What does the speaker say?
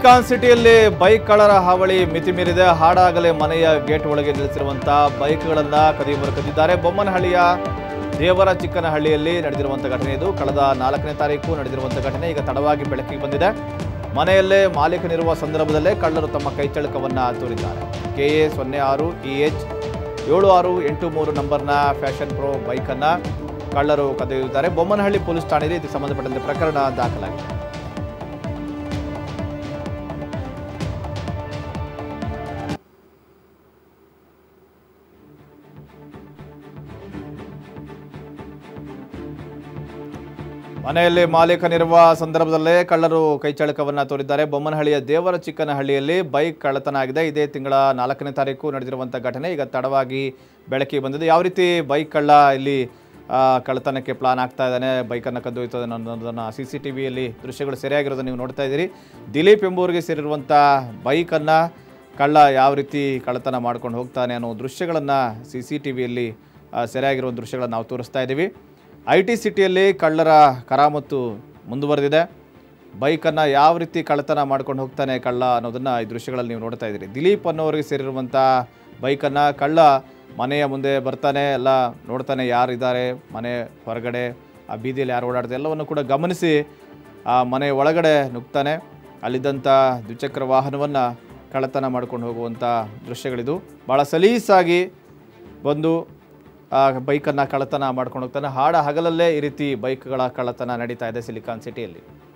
silicon ಸಿಟಿಯಲ್ಲಿ bike ಕಳ್ಳರ ಹಾವಳಿ ಮಿತಿ ಮೀರಿದೆ ಹಾಡಾಗಲೇ ಮನೆಯ ಗೇಟ್ ಒಳಗೆ ನಿಲ್ಲಿಸಿರುವಂತಹ ಬೈಕ್ಗಳನ್ನ ಕದಿಯವರು ಕದ್ದಿದ್ದಾರೆ ಬೊಮ್ಮನಹಳ್ಳಿಯ ದೇವರ ಚಿಕ್ಕನಹಳ್ಳಿಯಲ್ಲಿ ನಡೆದಿರುವಂತಹ ಘಟನೆ ಇದು ಕಳೆದ ನಾಲ್ಕನೇ ತಾರೀಕು ನಡೆದಿರುವಂತಹ ಘಟನೆ ಈಗ ತಡವಾಗಿ ಬೆಳಕಿಗೆ ಬಂದಿದೆ ಮನೆಯಲ್ಲೇ ಮಾಲೀಕನಿರುವ ಸಂದರ್ಭದಲ್ಲೇ ಕಳ್ಳರು ತಮ್ಮ ಕೈಚಳಕವನ್ನ ತೋರಿದ್ದಾರೆ ಕೆ ಎ ಸೊನ್ನೆ ಆರು ಇ ಎಚ್ ಏಳು ಆರು ಎಂಟು ಮೂರು ನಂಬರ್ನ ಫ್ಯಾಷನ್ ಪ್ರೋ ಬೈಕನ್ನು ಕಳ್ಳರು ಕದಿಯುತ್ತಾರೆ ಬೊಮ್ಮನಹಳ್ಳಿ ಪೊಲೀಸ್ ಠಾಣೆಯಲ್ಲಿ ಇದಕ್ಕೆ ಸಂಬಂಧಪಟ್ಟಂತೆ ಪ್ರಕರಣ ದಾಖಲಾಗಿದೆ ಮನೆಯಲ್ಲಿ ಮಾಲೀಕನಿರುವ ಸಂದರ್ಭದಲ್ಲೇ ಕಳ್ಳರು ಕೈಚಳಕವನ್ನ ತೋರಿದ್ದಾರೆ ಬೊಮ್ಮನಹಳ್ಳಿಯ ದೇವರ ಚಿಕ್ಕನಹಳ್ಳಿಯಲ್ಲಿ ಬೈಕ್ ಕಳ್ಳತನ ಆಗಿದೆ ಇದೇ ತಿಂಗಳ ನಾಲ್ಕನೇ ತಾರೀಕು ನಡೆದಿರುವಂಥ ಘಟನೆ ಈಗ ತಡವಾಗಿ ಬೆಳಕಿಗೆ ಬಂದಿದೆ ಯಾವ ರೀತಿ ಬೈಕ್ ಕಳ್ಳ ಇಲ್ಲಿ ಆ, ಕಳ್ಳತನಕ್ಕೆ ಪ್ಲಾನ್ ಆಗ್ತಾ ಇದ್ದಾನೆ ಬೈಕನ್ನು ಕದ್ದೊಯ್ತದೆ ಅನ್ನೋದನ್ನು ಸಿ ಸಿ ಟಿ ವಿಯಲ್ಲಿ ದೃಶ್ಯಗಳು ಸರಿಯಾಗಿರೋದನ್ನು ನೀವು ನೋಡ್ತಾ ಇದ್ದೀರಿ ದಿಲೀಪ್ ಎಂಬುವರಿಗೆ ಸೇರಿರುವಂಥ ಬೈಕನ್ನು ಕಳ್ಳ ಯಾವ ರೀತಿ ಕಳ್ಳತನ ಮಾಡ್ಕೊಂಡು ಹೋಗ್ತಾನೆ ಅನ್ನೋ ದೃಶ್ಯಗಳನ್ನು ಸಿ ಸಿ ಟಿ ವಿಯಲ್ಲಿ ಸರಿಯಾಗಿರುವ ದೃಶ್ಯಗಳನ್ನು ನಾವು ತೋರಿಸ್ತಾ ಇದ್ದೀವಿ ಐ ಟಿ ಸಿಟಿಯಲ್ಲಿ ಕಳ್ಳರ ಕರಾಮತ್ತು ಮುಂದುವರೆದಿದೆ ಬೈಕನ್ನು ಯಾವ ರೀತಿ ಕಳ್ಳತನ ಮಾಡ್ಕೊಂಡು ಹೋಗ್ತಾನೆ ಕಳ್ಳ ಅನ್ನೋದನ್ನು ಈ ದೃಶ್ಯಗಳಲ್ಲಿ ನೀವು ನೋಡ್ತಾ ಇದ್ದೀರಿ ದಿಲೀಪ್ ಅನ್ನೋರಿಗೆ ಸೇರಿರುವಂಥ ಬೈಕನ್ನು ಕಳ್ಳ ಮನೆಯ ಮುಂದೆ ಬರ್ತಾನೆ ಎಲ್ಲ ನೋಡ್ತಾನೆ ಯಾರಿದ್ದಾರೆ ಮನೆ ಹೊರಗಡೆ ಆ ಬೀದಿಯಲ್ಲಿ ಯಾರು ಓಡಾಡ್ತಾರೆ ಎಲ್ಲವನ್ನು ಕೂಡ ಗಮನಿಸಿ ಆ ಮನೆ ಒಳಗಡೆ ನುಗ್ತಾನೆ ಅಲ್ಲಿದ್ದಂಥ ದ್ವಿಚಕ್ರ ವಾಹನವನ್ನು ಕಳ್ಳತನ ಮಾಡ್ಕೊಂಡು ಹೋಗುವಂಥ ದೃಶ್ಯಗಳಿದು ಭಾಳ ಸಲೀಸಾಗಿ ಬಂದು ಆ ಬೈಕನ್ನು ಕಳ್ಳತನ ಮಾಡ್ಕೊಂಡು ಹೋಗ್ತಾನೆ ಹಾಡ ಹಗಲಲ್ಲೇ ಈ ರೀತಿ ಬೈಕ್ಗಳ ಕಳ್ಳತನ ನಡೀತಾ ಇದೆ ಸಿಲಿಕಾನ್ ಸಿಟಿಯಲ್ಲಿ